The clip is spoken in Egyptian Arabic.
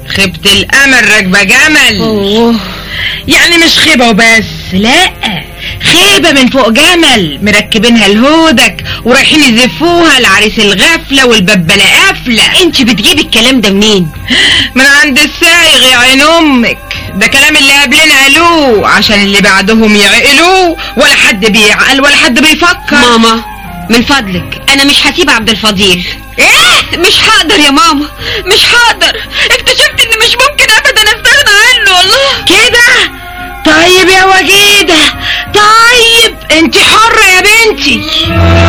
خيبة الامل راكبة جمل اوه يعني مش خيبة وبس لا خيبة من فوق جمل مركبينها الهودك ورايحين يزفوها العريس الغفلة والببلة قافلة انت بتجيبي الكلام ده منين من عند السايغ يا عين امك ده كلام اللي قبلنا قالوه عشان اللي بعدهم يعقلوه ولا حد بيعقل ولا حد بيفكر ماما من فضلك انا مش هسيب عبد الفضيل ايه مش هقدر يا ماما مش هقدر اكتشفت ان مش ممكن ابدا استغنى عنه والله كده طيب يا وجيدة طيب انت حرة يا بنتي